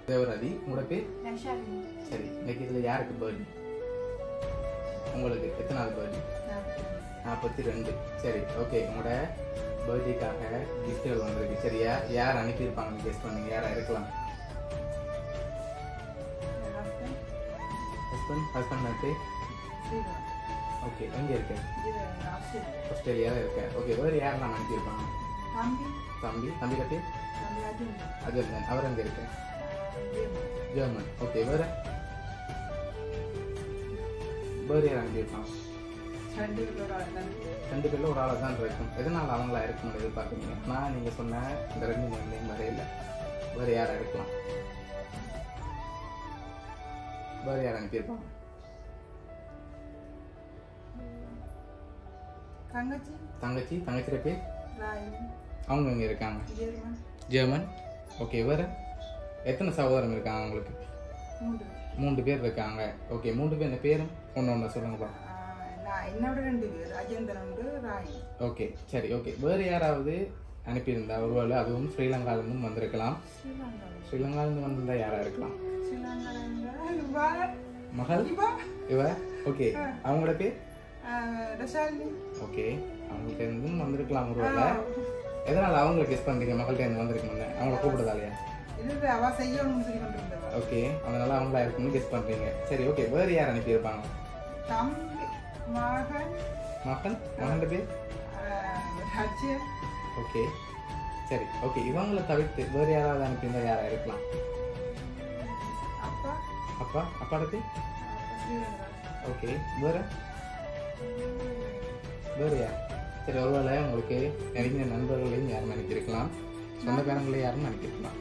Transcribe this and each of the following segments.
தேவராதி உங்களோட பேர் நஷாலினி சரி இன்னைக்கு இதில் யாருக்கு பர்த்டே உங்களுக்கு எத்தனாவது பர்த்டே நாற்பத்தி ரெண்டு சரி ஓகே உங்களோட பர்த்டேக்காக கிஃப்ட்கள் வந்திருக்கு சரியா யார் அனுப்பியிருப்பாங்கன்னு கெஸ் பண்ணுங்க யாரா இருக்கலாம் ஹஸ்பண்ட் ஹஸ்பண்ட் நட்டு ஓகே எங்கே இருக்க ஆஸ்திரேலியாவில் இருக்க ஓகே வேறு யாரெல்லாம் அனுப்பியிருப்பாங்க தம்பி தம்பி தம்பி கட்டி தம்பி அஜின் அஜர்தன் அவர் எங்கே இருக்க ஜெர்மன் ஓகே வேறு வேறு யார் அனுப்பியிருப்பாங்க ரெண்டு பேரோட அண்ணன் ரெண்டு பேர்ல ஒரு ஆளாக தான் இருக்கும் எதனால் அவங்களா இருக்கணும்னு எதிர்பார்க்குறீங்க நான் நீங்கள் சொன்ன இந்த ரெண்டு மூணு நேம் வரையில வேறு யாரை இருக்கலாம் வேறு யார் அனுப்பியிருப்பாங்க தங்கச்சி தங்கச்சி தங்கச்சியோட பேர் ராயி அவங்க இங்கே இருக்காங்க ஜெர்மன் ஜெர்மன் ஓகே வேறு எத்தனை சகோதரம் இருக்காங்க உங்களுக்கு மூன்று மூன்று பேர் இருக்காங்க ஓகே மூன்று பேர் இந்த பேரும் ஒன்று ஒன்று சொல்லுங்கப்பா ஆஹ் நான் என்னோட ரெண்டு பேர் அஜேந்தன் உண்டு ராயி ஓகே சரி ஓகே வேறு யாராவது அனுப்பியிருந்தா ஒருவேளை அதுவும் ஸ்ரீலங்காவிலிருந்தும் வந்திருக்கலாம் ஸ்ரீலங்காவில் ஸ்ரீலங்காவிலிருந்து வந்திருந்தா யாராக இருக்கலாம் ஸ்ரீலங்காவில் மகள் இவ ஓகே அவங்களோட பேர் ரஷாலினி ஓகே அவங்கள்ட்ட இருந்தும் வந்திருக்கலாம் ஒருவேளை எதனால அவங்களை கெஸ் பண்றீங்க மக்கள்கிட்ட இருந்து வந்திருக்கீங்க அவங்கள கூப்பிடுதாலையா இது அவ செய்யணும்னு சொல்லி கொண்டிருந்தவ ஓகே அதனால அவங்களா இருக்கும்னு கெஸ் பண்றீங்க சரி ஓகே வேறு யார் அனுப்பியிருப்பாங்க தம்பி மகன் மகன் மகன் பேர் ரஜன் ஓகே சரி ஓகே இவங்களை தவிர்த்து வேறு யாராவது அனுப்பியிருந்தா யாரா இருக்கலாம் அப்பா அப்பா அப்பாட பேர் அப்பா ஸ்ரீலங்கா ஓகே வேற வேறு யார் சரி ஒருவேளை உங்களுக்கு நெருங்கிய நண்பர்களையும் யாரும் அனுப்பியிருக்கலாம் சொந்தக்காரங்களையும் யாரும் அனுப்பியிருக்கலாம்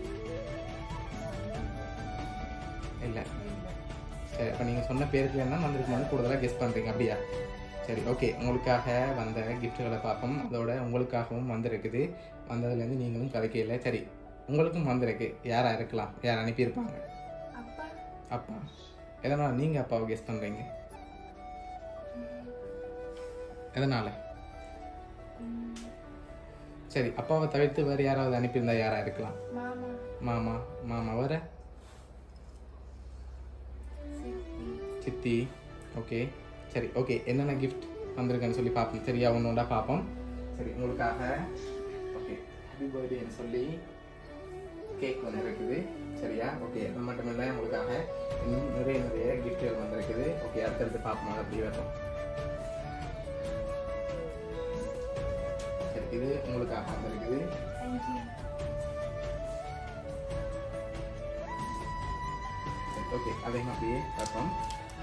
இல்லை சரி அப்போ நீங்கள் சொன்ன பேருக்கு என்ன வந்திருக்கணும்னு கூடுதலாக கெஸ் பண்ணுறீங்க அப்படியா சரி ஓகே உங்களுக்காக வந்த கிஃப்ட்டுகளை பார்ப்போம் அதோட உங்களுக்காகவும் வந்திருக்குது வந்ததுலேருந்து நீங்களும் கதைக்கையில் சரி உங்களுக்கும் வந்திருக்கு யாராக இருக்கலாம் யார் அனுப்பியிருப்பாங்க அப்பா அப்பா எதனால் நீங்கள் அப்பாவை கெஸ் பண்ணுறீங்க எதனால் சரி அப்பாவை தவிர்த்து வேறு யாராவது அனுப்பியிருந்தா யாராக இருக்கலாம் மாமா மாமா மாமா வர சித்தி சித்தி ஓகே சரி ஓகே என்னென்ன கிஃப்ட் வந்திருக்குன்னு சொல்லி பார்ப்போம் சரியா ஒன்றா பார்ப்போம் சரி உங்களுக்காக ஓகே ஹாப்பி பர்த்டேன்னு சொல்லி கேக் வந்திருக்குது சரியா ஓகே அது மட்டும் இல்லை உங்களுக்காக இன்னும் நிறைய நிறைய கிஃப்ட்கள் வந்திருக்குது ஓகே அடுத்தடுத்து பார்ப்போம் அது அப்படி வரும் சரி இது உங்களுக்காக வந்திருக்குது தேங்க்யூ சரி ஓகே அதையும் அப்படியே பார்ப்போம்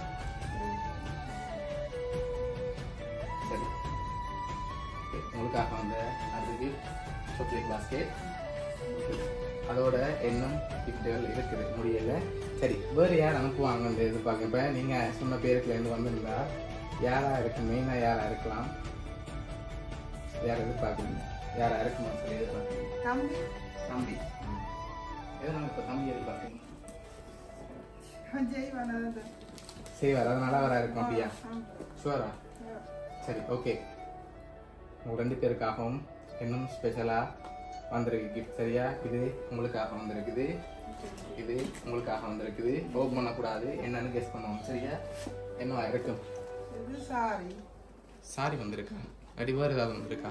சரி ஓகே உங்களுக்காக வந்த அடுத்த கிஃப்ட் சாக்லேட் பாஸ்கெட் அதோட இன்னும் கிஃப்ட்டுகள் இருக்குது முடியல சரி வேறு யார் அனுப்புவாங்கன்னு எதிர்பார்க்க இப்போ நீங்கள் சொன்ன பேருக்குலேருந்து வந்திருந்தா யாராக இருக்கு மெயினாக யாராக இருக்கலாம் யார் எதிர்பார்க்குறீங்க யாராக இருக்குமான்னு சொல்லி எதிர்பார்க்குறீங்க தம்பி தம்பி எதனால இப்போ தம்பி எதிர்பார்க்குறீங்க ஜெய் வனது செய்வார் அதனால அவராக இருக்கும் அப்படியா ஷுவரா சரி ஓகே உங்கள் ரெண்டு பேருக்காகவும் இன்னும் ஸ்பெஷலாக வந்திருக்கு கிஃப்ட் சரியா இது உங்களுக்காக வந்திருக்குது இது உங்களுக்காக வந்திருக்குது ஓப் பண்ணக்கூடாது என்னன்னு கெஸ் பண்ணுவோம் சரியா என்னவா இருக்கும் இது சாரி சாரி வந்திருக்கா இல்லாட்டி வேறு ஏதாவது வந்திருக்கா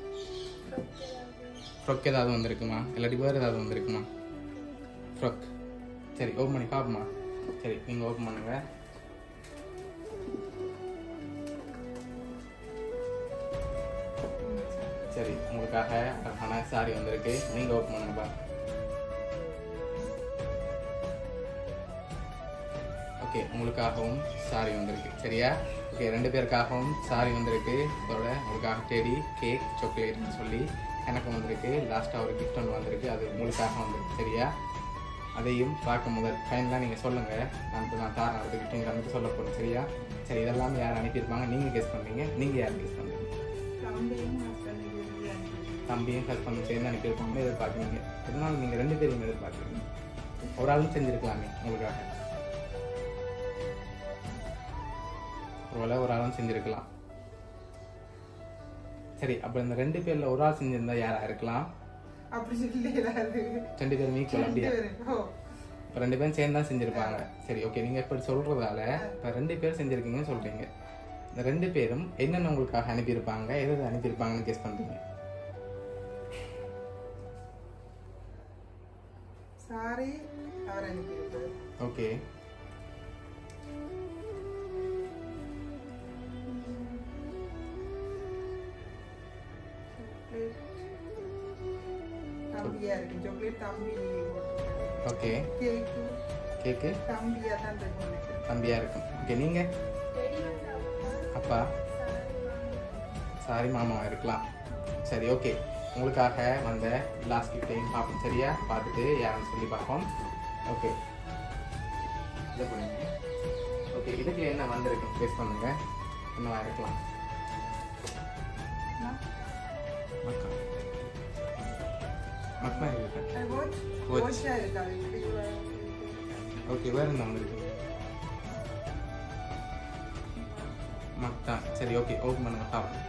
ஃப்ரொக் ஏதாவது வந்திருக்குமா இல்லாட்டி வேறு ஏதாவது வந்திருக்குமா ஃப்ரொக் சரி ஓப்பன் பண்ணி பார்ப்போமா சரி நீங்கள் ஓப்பன் பண்ணுங்க சரி உங்களுக்காக அழகான சாரி வந்திருக்கு நீங்கள் ஓப்பன் பண்ணுங்கப்பா ஓகே உங்களுக்காகவும் சாரி வந்திருக்கு சரியா ஓகே ரெண்டு பேருக்காகவும் சாரி வந்திருக்கு இதோட உங்களுக்காக தேடி கேக் சாக்லேட்னு சொல்லி எனக்கு வந்திருக்கு லாஸ்ட்டாக ஒரு கிஃப்ட் ஒன்று வந்திருக்கு அது உங்களுக்காக வந்திருக்கு சரியா அதையும் பார்க்க முதல் ஃபைனலாக நீங்கள் சொல்லுங்கள் நான் இப்போ நான் தாரேன் அடுத்த கிஃப்ட் எனக்கு சொல்ல போகிறேன் சரியா சரி இதெல்லாம் யார் அனுப்பியிருப்பாங்க நீங்கள் கெஸ் பண்ணுறீங்க நீங்கள் யார் கெஸ் பண்ணுறீங்க தம்பியும் ஹஸ்பண்ட் தம்பியும் ஹஸ்பண்டும் சேர்ந்து அனுப்பியிருப்பாங்க எதிர்பார்க்குறீங்க இதனால் நீங்கள் ரெண்டு பேரும் எதிர்பார்க்குறீங்க ஒரு ஆளும் செஞ்சுருக்கலாமே உங்களுக்காக ஒருவேளை ஒரு ஆளும் செஞ்சுருக்கலாம் சரி அப்போ இந்த ரெண்டு பேரில் ஒரு ஆள் செஞ்சிருந்தா யாரா இருக்கலாம் அப்படி சொல்லி அது ரெண்டு பேரும் ஈக்குவல் அப்படியா ஓ இப்போ ரெண்டு பேரும் சேர்ந்து தான் செஞ்சுருப்பாங்க சரி ஓகே நீங்கள் இப்படி சொல்கிறதால இப்போ ரெண்டு பேர் செஞ்சுருக்கீங்கன்னு சொல்கிறீங்க இந்த ரெண்டு பேரும் என்னென்ன உங்களுக்காக அனுப்பியிருப்பாங்க எது எது அனுப்பியிருப்பாங்கன்னு கெஸ் பண்ணுறீங்க சாரி அவர் அனுப்பியிருப்பார் ஓகே சாக்லேட் தம்பியா இருக்கு சாக்லேட் தம்பி ஓகே கேக்கு கேக்கு தம்பியா தான் இருக்கும் நினைக்கிறேன் தம்பியாக இருக்கும் ஓகே நீங்கள் அப்பா சாரி மாமா இருக்கலாம் சரி ஓகே உங்களுக்காக வந்த லாஸ்ட் கிஃப்டையும் பார்ப்போம் சரியா பார்த்துட்டு யாருன்னு சொல்லி பார்ப்போம் ஓகே இதை பண்ணுங்க ஓகே இதுக்கு என்ன வந்திருக்கு பேஸ் பண்ணுங்க என்னவா இருக்கலாம் மக்கா மக்கா இருக்கு வாட்ச் Watch. வாட்சா இருக்கா இப்படி ஓகே வேற என்ன வந்திருக்கு மக்தான் சரி ஓகே ஓப்பன் பண்ணுங்க பார்ப்போம்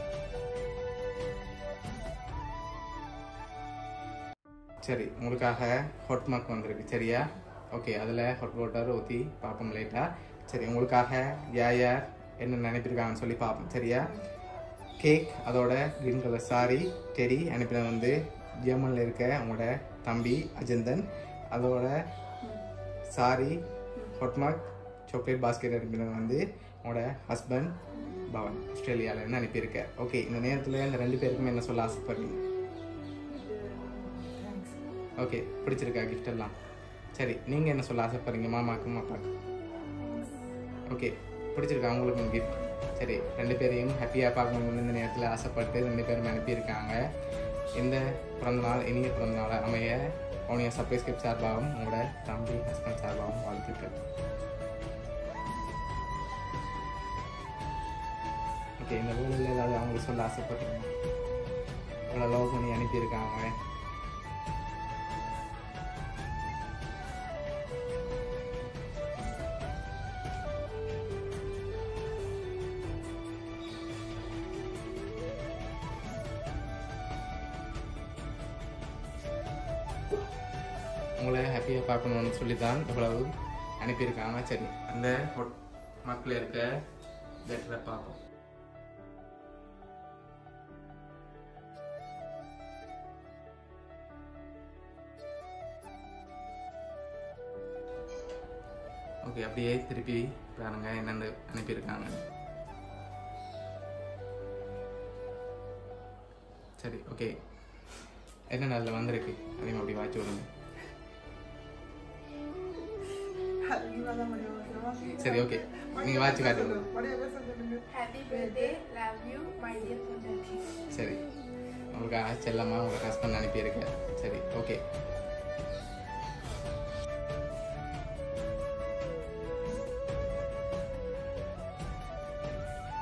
சரி உங்களுக்காக ஹாட் மார்க் வந்திருக்கு சரியா ஓகே அதில் ஹாட் வாட்டர் ஊற்றி பார்ப்போம் லைட்டாக சரி உங்களுக்காக யார் யார் என்ன நினைப்பிருக்காங்கன்னு சொல்லி பார்ப்போம் சரியா கேக் அதோட க்ரீன் கலர் சாரி டெடி அனுப்பினது வந்து ஜெர்மனில் இருக்க உங்களோட தம்பி அஜந்தன் அதோட சாரி ஹாட்மார்க் சாக்லேட் பாஸ்கெட் அனுப்பினது வந்து உங்களோட ஹஸ்பண்ட் பவன் ஆஸ்திரேலியாவிலேருந்து அனுப்பியிருக்க ஓகே இந்த நேரத்தில் இந்த ரெண்டு பேருக்குமே என்ன சொல்ல ஆசைப்படுறீங்க தேங்க்ஸ் ஓகே பிடிச்சிருக்கா gift எல்லாம் சரி நீங்கள் என்ன சொல்ல ஆசைப்படுறீங்க மாமாக்கும் அப்பாக்கும் ஓகே பிடிச்சிருக்கா உங்களுக்கும் கிஃப்ட் சரி ரெண்டு பேரையும் ஹாப்பியாக பார்க்கணும்னு இந்த நேரத்தில் ஆசைப்பட்டு ரெண்டு பேரும் அனுப்பியிருக்காங்க இந்த பிறந்தநாள் இனிய பிறந்தநாள் அமைய உடைய சர்ப்ரைஸ் கிஃப்ட் சார்பாகவும் உங்களோட தம்பி ஹஸ்பண்ட் சார்பாகவும் வாழ்த்துக்கள் ஓகே இந்த வேலையில் ஏதாவது அவங்களுக்கு சொல்ல ஆசைப்படுறீங்க இவ்வளோ லவ் பண்ணி அனுப்பியிருக்காங்க உங்களை ஹாப்பியாக பார்க்கணும்னு சொல்லி தான் இவ்வளவு அனுப்பியிருக்காங்க சரி அந்த ஹொட்- மக்கள் இருக்க லெட்டரை பார்ப்போம் ஓகே அப்படியே திருப்பி பாருங்க என்னென்னு அனுப்பியிருக்காங்க சரி ஓகே என்ன நல்ல வந்திருக்கு அதையும் அப்படி வாட்சி விடுங்க அதுதான் முடியும் சரி ஓகே நீங்கள் வாட்சி காட்டுங்க பழைய பேச சொல்லுங்க Happy birthday, love you, my dear Punjabi. சரி உங்களுக்கு செல்லம்மா உங்களுக்கு ஹஸ்பண்ட் அனுப்பியிருக்கேன் சரி ஓகே